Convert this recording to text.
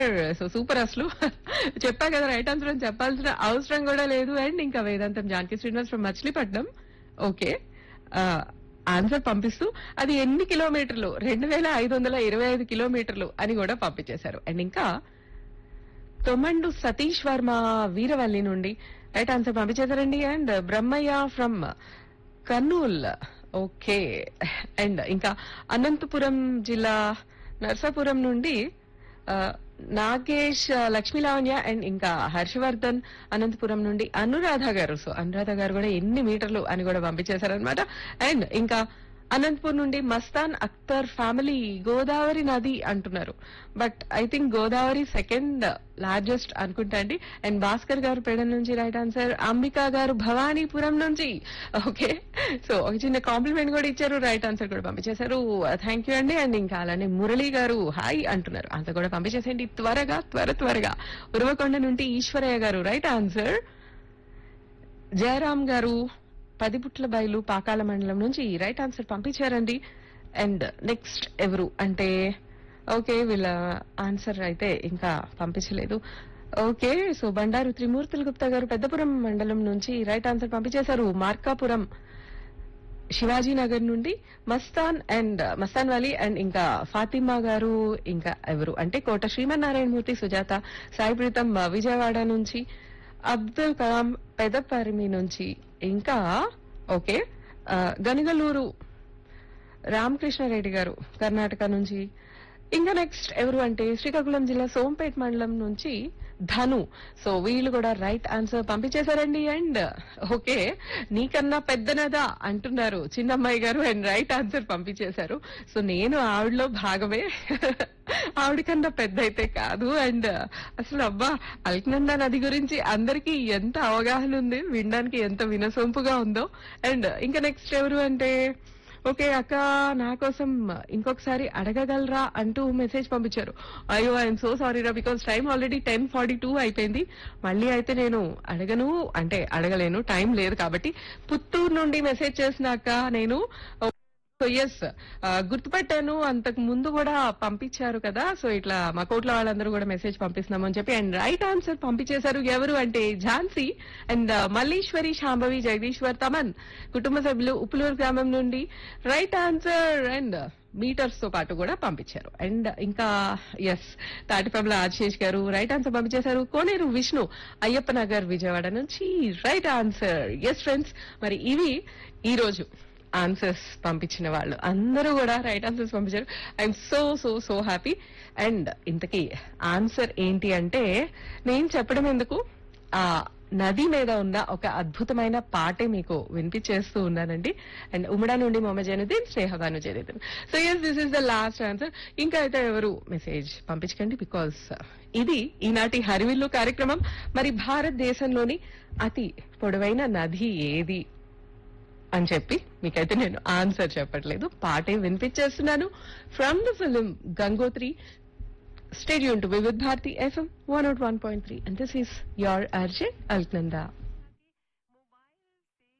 so super అసలు చెప్పా కదా రైట్ ఆన్సర్ అని చెప్పాల్సిన అవసరం కూడా లేదు అండ్ ఇంకా Vedantam Janaki Srinivas from Machilipatnam okay answer పంపిస్తూ అది ఎన్ని కిలోమీటర్లు రెండు వేల ఐదు వందల ఇరవై ఐదు కిలోమీటర్లు అని కూడా పంపించేశారు అండ్ ఇంకా తొమ్మండు సతీష్ వర్మ వీరవల్లి నుండి రైట్ ఆన్సర్ పంపించేశారండి and Brahmaiah from Kurnool okay and ఇంకా అనంతపురం జిల్లా నర్సాపురం నుండి ఆ, నాగేష్ ఆ, లక్ష్మీ లావణ్య అండ్ ఇంకా హర్షవర్ధన్ అనంతపురం నుండి అనురాధ గారు సో అనురాధ గారు కూడా ఎన్ని మీటర్లు అని కూడా పంపించేశారనమాట అండ్ ఇంకా అనంతపూర్ నుండి మస్తాన్ అఖ్తర్ ఫ్యామిలీ గోదావరి నది అంటున్నారు but I think Godavari second largest అనుకుంటా అండి అండ్ భాస్కర్ గారు పేడ నుంచి రైట్ ఆన్సర్ అంబికా గారు భవానీపురం నుంచి ఓకే సో ఒక చిన్న కాంప్లిమెంట్ కూడా ఇచ్చారు రైట్ ఆన్సర్ కూడా పంపించేశారు థ్యాంక్ యూ అండి అండ్ ఇంకా అలానే మురళి గారు హాయ్ అంటున్నారు అంత కూడా పంపించేసేయండి త్వరగా త్వర త్వరగా ఉరవకొండ నుండి ఈశ్వరయ్య గారు రైట్ ఆన్సర్ జయరామ్ గారు పదిపుట్ల బయలు పాకాల మండలం నుంచి రైట్ ఆన్సర్ పంపించారండి అండ్ నెక్స్ట్ ఎవరు అంటే ఓకే వీళ్ళ ఆన్సర్ అయితే ఇంకా పంపించలేదు ఓకే సో బండారు త్రిమూర్తుల గుప్తా గారు పెద్దపురం మండలం నుంచి రైట్ ఆన్సర్ పంపించేశారు మార్కాపురం శివాజీ నగర్ నుండి మస్తాన్ అండ్ మస్తాన్ వాలీ అండ్ ఇంకా ఫాతిమా గారు ఇంకా ఎవరు అంటే కోట శ్రీమన్నారాయణమూర్తి సుజాత సాయి ప్రీతం ఆ, విజయవాడ నుంచి అబ్దుల్ కలాం పెదపరిమి నుంచి ఇంకా ఓకే ఆ, గనిగలూరు రామకృష్ణారెడ్డి గారు కర్ణాటక నుంచి ఇంకా నెక్స్ట్ ఎవరు అంటే శ్రీకాకుళం జిల్లా సోంపేట్ మండలం నుంచి ధను సో వీళ్ళు కూడా రైట్ ఆన్సర్ పంపించేశారండి అండ్ ఓకే నీకన్నా పెద్దనదా అంటున్నారు చిన్నమ్మాయి గారు అండ్ రైట్ ఆన్సర్ పంపించేశారు సో నేను ఆవిడలో భాగమే ఆవిడ కన్నా పెద్ద అయితే కాదు అండ్ అసలు అబ్బా అల్కనంద నది గురించి అందరికీ ఎంత అవగాహన ఉంది వినడానికి ఎంత వినసొంపుగా ఉందో అండ్ ఇంకా నెక్స్ట్ ఎవరు అంటే ఓకే అక్క నా కోసం ఇంకొకసారి అడగగలరా అంటూ మెసేజ్ పంపించారు అయ్యో ఐఎమ్ సో సారీ రా because time already ten forty two అయిపోయింది మళ్ళీ అయితే నేను అడగను అంటే అడగలేను టైం లేదు కాబట్టి పుత్తూరు నుండి మెసేజ్ చేసినాక నేను సో ఎస్ గుర్తుపెట్టాను అంతకు ముందు కూడా పంపించారు కదా సో ఇట్లా మా కోట్ల వాళ్ళందరూ కూడా మెసేజ్ పంపిస్తున్నాము అని చెప్పి అండ్ రైట్ ఆన్సర్ పంపించేశారు ఎవరు అంటే ఝాన్సీ అండ్ మల్లీశ్వరి శాంభవి జగదీశ్వర్ తమన్ కుటుంబ సభ్యులు ఉప్పులూరు గ్రామం నుండి రైట్ ఆన్సర్ అండ్ మీటర్స్ తో పాటు కూడా పంపించారు అండ్ ఇంకా ఎస్ తాటిపంల ఆశేష్ గారు రైట్ ఆన్సర్ పంపించేశారు కోనేరు విష్ణు అయ్యప్ప నగర్ విజయవాడ నుంచి రైట్ ఆన్సర్ ఎస్ ఫ్రెండ్స్ మరి ఇవి ఈ రోజు ఆన్సర్స్ పంపించిన వాళ్ళు అందరూ కూడా రైట్ ఆన్సర్స్ పంపించారు I'm so so so happy and ఇంతకీ ఆన్సర్ ఏంటి అంటే నేను చెప్పడం ఎందుకు ఆ నది మీద ఉన్న ఒక అద్భుతమైన పాటే మీకు వినిపించేస్తూ ఉన్నానండి అండ్ ఉమ్మడా నుండి Mohammed Zainuddin Snehabanu Zainuddin so yes this is the last answer ఇంకా అయితే ఎవరు మెసేజ్ పంపించకండి బికాస్ ఇది ఈనాటి హరివిల్లు కార్యక్రమం మరి భారతదేశంలోని అతి పొడవైన నది ఏది అని చెప్పి మీకైతే నేను ఆన్సర్ చెప్పట్లేదు పాటే వినిపించేస్తున్నాను from the film Gangotri stadium to Vividh Bharati FM one out one point three and this is your RJ Alaknanda